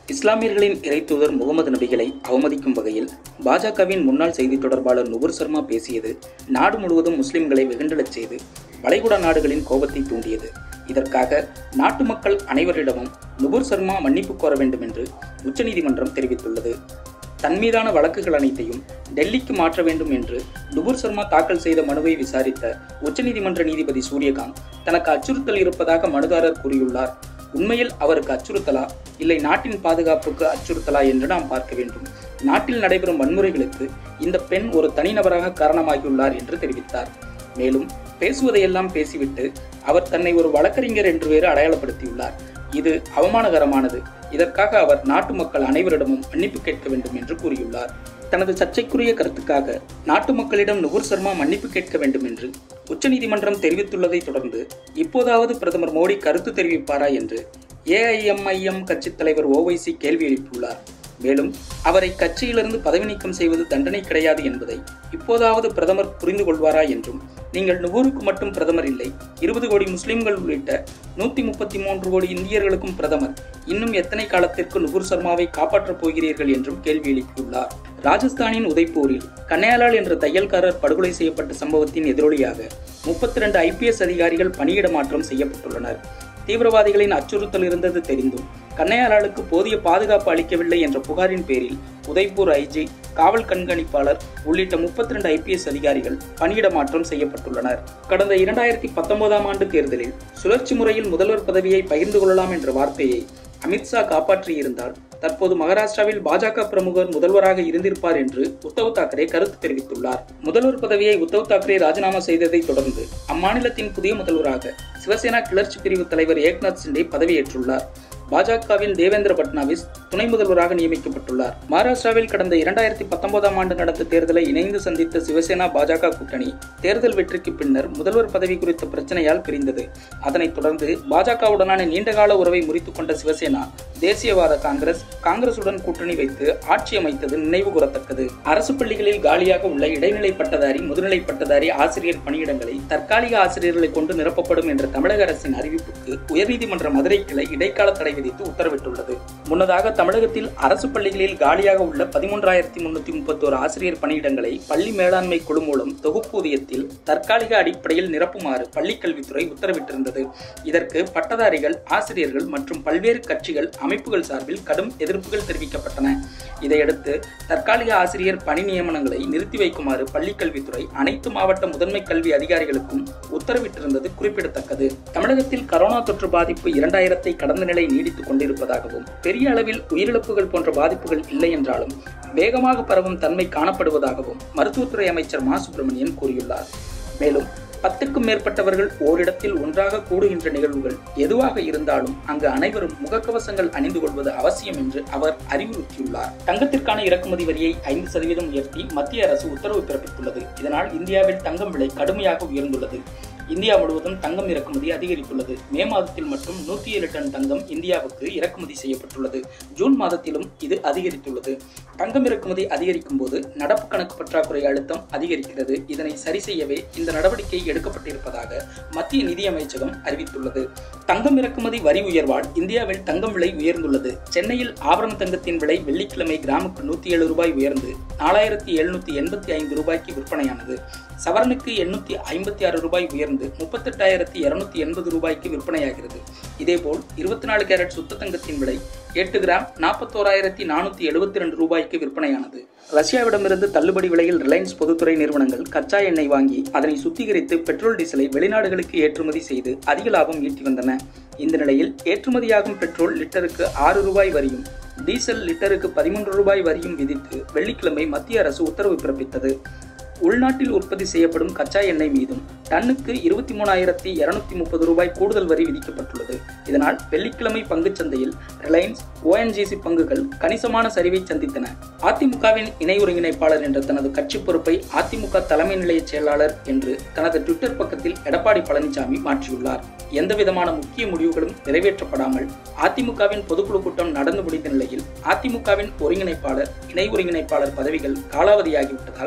இஸ்லாமியர்களின் இறைத்தூதர் முகமது நபிகளை அவமதிக்கும் வகையில் பாஜகவின் முன்னாள் செய்தி தொடர்பாளர் நுபுர் சர்மா பேசியது நாடு முழுவதும் முஸ்லிம்களை வெகுண்டெழச் செய்து வளைகுடா நாடுகளின் கோபத்தை தூண்டியது இதற்காக நாட்டு மக்கள் அனைவரிடமும் நுபுர் சர்மா மன்னிப்பு கோர வேண்டும் என்று உச்சநீதிமன்றம் தெரிவித்துள்ளது தன் மீதான வழக்குகள் அனைத்தையும் டெல்லிக்கு மாற்ற வேண்டும் என்று நுபுர் சர்மா தாக்கல் செய்த மனுவை விசாரித்த உச்சநீதிமன்ற நீதிபதி சூரியகாந்த் தனக்கு அச்சுறுத்தல் இருப்பதாக மனுதாரர் கூறியுள்ளார் உண்மையில் அவருக்கு அச்சுறுத்தலா இல்லை நாட்டின் பாதுகாப்புக்கு அச்சுறுத்தலா என்று நாம் பார்க்க வேண்டும் நாட்டில் நடைபெறும் வன்முறைகளுக்கு இந்த பெண் ஒரு தனிநபராக காரணமாகியுள்ளார் என்று தெரிவித்தார் மேலும் பேசுவதையெல்லாம் பேசிவிட்டு அவர் தன்னை ஒரு வழக்கறிஞர் என்று வேறு அடையாளப்படுத்தியுள்ளார் இது அவமானகரமானது இதற்காக அவர் நாட்டு மக்கள் அனைவரிடமும் மன்னிப்பு கேட்க வேண்டும் என்று கூறியுள்ளார் தனது சர்ச்சைக்குரிய கருத்துக்காக நாட்டு மக்களிடம் நுகுர் சர்மா மன்னிப்பு கேட்க வேண்டும் என்று உச்சநீதிமன்றம் தெரிவித்துள்ளதை தொடர்ந்து இப்போதாவது பிரதமர் மோடி கருத்து தெரிவிப்பாரா என்று ஏஐஎம்ஐஎம் கட்சித் தலைவர் ஓவைசி கேள்வி எழுப்பியுள்ளார் மேலும் அவரை கட்சியிலிருந்து பதவி நீக்கம் செய்வது தண்டனை கிடையாது என்பதை இப்போதாவது பிரதமர் புரிந்து கொள்வாரா என்றும் நீங்கள் நுகூருக்கு மட்டும் பிரதமர் இல்லை இருபது கோடி முஸ்லிம்கள் உள்ளிட்ட நூத்தி முப்பத்தி மூன்று கோடி இந்தியர்களுக்கும் பிரதமர் இன்னும் எத்தனை காலத்திற்கு நுகூர் சர்மாவை காப்பாற்றப் போகிறீர்கள் என்றும் கேள்வி எழுப்பியுள்ளார் ராஜஸ்தானின் உதய்பூரில் கன்னையாலால் என்ற தையல்காரர் படுகொலை செய்யப்பட்ட சம்பவத்தின் எதிரொலியாக முப்பத்தி ரெண்டு ஐபிஎஸ் அதிகாரிகள் பணியிட மாற்றம் செய்யப்பட்டுள்ளனர் தீவிரவாதிகளின் அச்சுறுத்தல் இருந்தது தெரிந்தும் கண்ணையாளாளுக்கு போதிய பாதுகாப்பு அளிக்கவில்லை என்ற புகாரின் பேரில் உதய்பூர் ஐஜி காவல் கண்காணிப்பாளர் உள்ளிட்ட முப்பத்தி ரெண்டு ஐபிஎஸ் அதிகாரிகள் பணியிட மாற்றம் செய்யப்பட்டுள்ளனர் கடந்த இரண்டாயிரத்தி பத்தொன்பதாம் ஆண்டு தேர்தலில் சுழற்சி முறையில் முதல்வர் பதவியை பகிர்ந்து கொள்ளலாம் என்ற வார்த்தையை அமித்ஷா காப்பாற்றியிருந்தால் தற்போது மகாராஷ்டிராவில் பாஜக பிரமுகர் முதல்வராக இருந்திருப்பார் என்று உத்தவ் தாக்கரே கருத்து தெரிவித்துள்ளார் முதல்வர் பதவியை உத்தவ் தாக்கரே ராஜினாமா செய்ததை தொடர்ந்து அம்மாநிலத்தின் புதிய முதல்வராக சிவசேனா கிளர்ச்சி பிரிவு தலைவர் ஏக்நாத் சிண்டே பதவியேற்றுள்ளார் பாஜகவில் தேவேந்திர பட்னாவிஸ் துணை முதல்வராக நியமிக்கப்பட்டுள்ளார் மகாராஷ்டிராவில் கடந்த இரண்டாயிரத்தி பத்தொன்பதாம் ஆண்டு நடந்த தேர்தலை இணைந்து சந்தித்த சிவசேனா பாஜக கூட்டணி தேர்தல் வெற்றிக்கு பின்னர் முதல்வர் பதவி குறித்த பிரச்சனையால் பிரிந்தது அதனைத் தொடர்ந்து பாஜகவுடனான நீண்டகால உறவை முறித்துக் கொண்ட சிவசேனா தேசியவாத காங்கிரஸ் காங்கிரசுடன் கூட்டணி வைத்து ஆட்சி அமைத்தது நினைவு கூறத்தக்கது அரசு பள்ளிகளில் காலியாக உள்ள இடைநிலை பட்டதாரி முதுநிலை பட்டதாரி ஆசிரியர் பணியிடங்களை தற்காலிக ஆசிரியர்களை கொண்டு நிரப்பப்படும் என்ற தமிழக அரசின் அறிவிப்புக்கு உயர்நீதிமன்ற மதுரை கிளை இடைக்கால தடை விதித்து உத்தரவிட்டுள்ளது முன்னதாக தமிழகத்தில் அரசு பள்ளிகளில் காலியாக உள்ள பதிமூன்றாயிரத்தி முன்னூத்தி முப்பத்தோரு ஆசிரியர் பணியிடங்களை பள்ளி மேலாண்மை குழு மூலம் தொகுப்பூதியத்தில் தற்காலிக அடிப்படையில் நிரப்புமாறு பள்ளிக்கல்வித்துறை உத்தரவிட்டிருந்தது இதற்கு பட்டதாரிகள் ஆசிரியர்கள் மற்றும் பல்வேறு கட்சிகள் அமைப்புகள் சார்பில் கடும் எதிர்ப்புகள் தெரிவிக்கப்பட்டன இதையடுத்து தற்காலிக ஆசிரியர் பணி நியமனங்களை நிறுத்தி வைக்குமாறு பள்ளிக்கல்வித்துறை அனைத்து மாவட்ட முதன்மை கல்வி அதிகாரிகளுக்கும் உத்தரவிட்டிருந்தது குறிப்பிடத்தக்கது தமிழகத்தில் கரோனா தொற்று பாதிப்பு இரண்டாயிரத்தை கடந்த நிலை நீடித்துக் கொண்டிருப்பதாகவும் பெரிய அளவில் உயிரிழப்புகள் போன்ற பாதிப்புகள் இல்லை என்றாலும் வேகமாக பரவும் தன்மை காணப்படுவதாகவும் மருத்துவத்துறை அமைச்சர் மா சுப்பிரமணியன் கூறியுள்ளார் மேலும் பத்துக்கும் மேற்பட்டவர்கள் ஓரிடத்தில் ஒன்றாக கூடுகின்ற நிகழ்வுகள் எதுவாக இருந்தாலும் அங்கு அனைவரும் முகக்கவசங்கள் அணிந்து கொள்வது அவசியம் என்று அவர் அறிவுறுத்தியுள்ளார் தங்கத்திற்கான இறக்குமதி வரியை ஐந்து சதவீதம் உயர்த்தி மத்திய அரசு உத்தரவு பிறப்பித்துள்ளது இதனால் இந்தியாவில் தங்கம் விலை கடுமையாக உயர்ந்துள்ளது இந்தியா முழுவதும் தங்கம் இறக்குமதி அதிகரித்துள்ளது மே மாதத்தில் மட்டும் நூற்றி ஏழு டன் தங்கம் இந்தியாவுக்கு இறக்குமதி செய்யப்பட்டுள்ளது ஜூன் மாதத்திலும் இது அதிகரித்துள்ளது தங்கம் இறக்குமதி அதிகரிக்கும் போது நடப்பு கணக்கு பற்றாக்குறை அழுத்தம் அதிகரிக்கிறது இதனை சரி செய்யவே இந்த நடவடிக்கை எடுக்கப்பட்டிருப்பதாக மத்திய நிதியமைச்சகம் அறிவித்துள்ளது தங்கம் இறக்குமதி வரி உயர்வால் இந்தியாவில் தங்கம் விலை உயர்ந்துள்ளது சென்னையில் ஆபரண தங்கத்தின் விலை வெள்ளிக்கிழமை கிராமுக்கு நூத்தி ஏழு ரூபாய் உயர்ந்து நாலாயிரத்தி எழுநூத்தி எண்பத்தி ஐந்து ரூபாய்க்கு விற்பனையானது சவரனுக்கு எண்ணூத்தி ஐம்பத்தி ஆறு ரூபாய் உயர்ந்து முப்பத்தெட்டாயிரத்தி இருநூத்தி எண்பது ரூபாய்க்கு விற்பனையாகிறது இதேபோல் இருபத்தி நாலு கேரட் சுத்த தங்கத்தின் விலை எட்டு கிராம் நாற்பத்தோராயிரத்தி நானூத்தி எழுபத்தி ரெண்டு ரூபாய்க்கு விற்பனையானது ரஷ்யாவிடமிருந்து தள்ளுபடி விலையில் ரிலையன்ஸ் பொதுத்துறை நிறுவனங்கள் கச்சா எண்ணெய் வாங்கி அதனை சுத்திகரித்து பெட்ரோல் டீசலை வெளிநாடுகளுக்கு ஏற்றுமதி செய்து அதிக லாபம் ஈட்டி வந்தன இந்த நிலையில் ஏற்றுமதியாகும் பெட்ரோல் லிட்டருக்கு ஆறு ரூபாய் வரியும் டீசல் லிட்டருக்கு பதிமூன்று ரூபாய் வரியும் விதித்து வெள்ளிக்கிழமை மத்திய அரசு உத்தரவு பிறப்பித்தது உள்நாட்டில் உற்பத்தி செய்யப்படும் கச்சா எண்ணெய் மீதும் டன்னுக்கு இருபத்தி மூணாயிரத்தி இருநூத்தி முப்பது ரூபாய் கூடுதல் வரி விதிக்கப்பட்டுள்ளது இதனால் வெள்ளிக்கிழமை பங்குச் சந்தையில் ரிலையன்ஸ் ஓஎன்ஜிசி பங்குகள் கணிசமான சரிவை சந்தித்தன அதிமுகவின் இணை ஒருங்கிணைப்பாளர் என்ற தனது கட்சி பொறுப்பை அதிமுக தலைமை நிலைய செயலாளர் என்று தனது ட்விட்டர் பக்கத்தில் எடப்பாடி பழனிசாமி மாற்றியுள்ளார் எந்தவிதமான முக்கிய முடிவுகளும் நிறைவேற்றப்படாமல் அதிமுகவின் பொதுக்குழு கூட்டம் நடந்து முடிந்த நிலையில் அதிமுகவின் ஒருங்கிணைப்பாளர் இணை ஒருங்கிணைப்பாளர் பதவிகள் காலாவதியாகிவிட்டதால்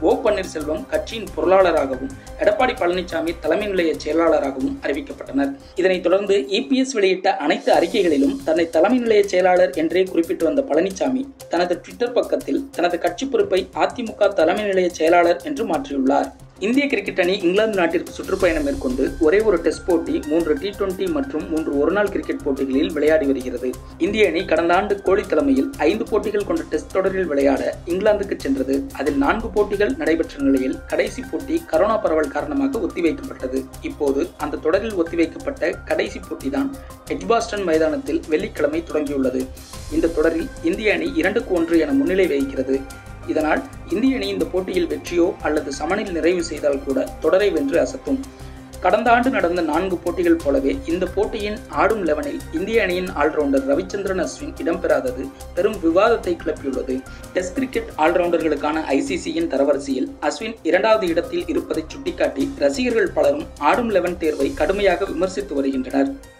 ஓ பன்னீர்செல்வம் கட்சியின் பொருளாளராகவும் எடப்பாடி பழனிசாமி தலைமை நிலைய செயலாளராகவும் அறிவிக்கப்பட்டனர் இதனைத் தொடர்ந்து இபிஎஸ் வெளியிட்ட அனைத்து அறிக்கைகளிலும் தன்னை தலைமை நிலைய செயலாளர் என்றே குறிப்பிட்டு வந்த பழனிசாமி தனது ட்விட்டர் பக்கத்தில் தனது கட்சி பொறுப்பை அதிமுக தலைமை நிலைய செயலாளர் என்று மாற்றியுள்ளார் இந்திய கிரிக்கெட் அணி இங்கிலாந்து நாட்டிற்கு சுற்றுப்பயணம் மேற்கொண்டு ஒரே ஒரு டெஸ்ட் போட்டி மூன்று டி டுவெண்டி மற்றும் மூன்று ஒருநாள் கிரிக்கெட் போட்டிகளில் விளையாடி வருகிறது இந்திய அணி கடந்த ஆண்டு கோலி தலைமையில் ஐந்து போட்டிகள் கொண்ட டெஸ்ட் தொடரில் விளையாட இங்கிலாந்துக்கு சென்றது அதில் நான்கு போட்டிகள் நடைபெற்ற நிலையில் கடைசி போட்டி கரோனா பரவல் காரணமாக ஒத்திவைக்கப்பட்டது இப்போது அந்த தொடரில் ஒத்திவைக்கப்பட்ட கடைசி போட்டிதான் எட்ஜ்பாஸ்டன் மைதானத்தில் வெள்ளிக்கிழமை தொடங்கியுள்ளது இந்த தொடரில் இந்திய அணி இரண்டுக்கு ஒன்று என முன்னிலை வகிக்கிறது இதனால் இந்திய அணி இந்த போட்டியில் வெற்றியோ அல்லது சமனில் நிறைவு செய்தால் கூட தொடரை வென்று அசத்தும் கடந்த ஆண்டு நடந்த நான்கு போட்டிகள் போலவே இந்த போட்டியின் ஆடும் லெவனில் இந்திய அணியின் ஆல்ரவுண்டர் ரவிச்சந்திரன் அஸ்வின் இடம்பெறாதது பெரும் விவாதத்தை கிளப்பியுள்ளது டெஸ்ட் கிரிக்கெட் ஆல்ரவுண்டர்களுக்கான ஐசிசியின் தரவரிசையில் அஸ்வின் இரண்டாவது இடத்தில் இருப்பதை சுட்டிக்காட்டி ரசிகர்கள் பலரும் ஆடும் லெவன் தேர்வை கடுமையாக விமர்சித்து வருகின்றனர்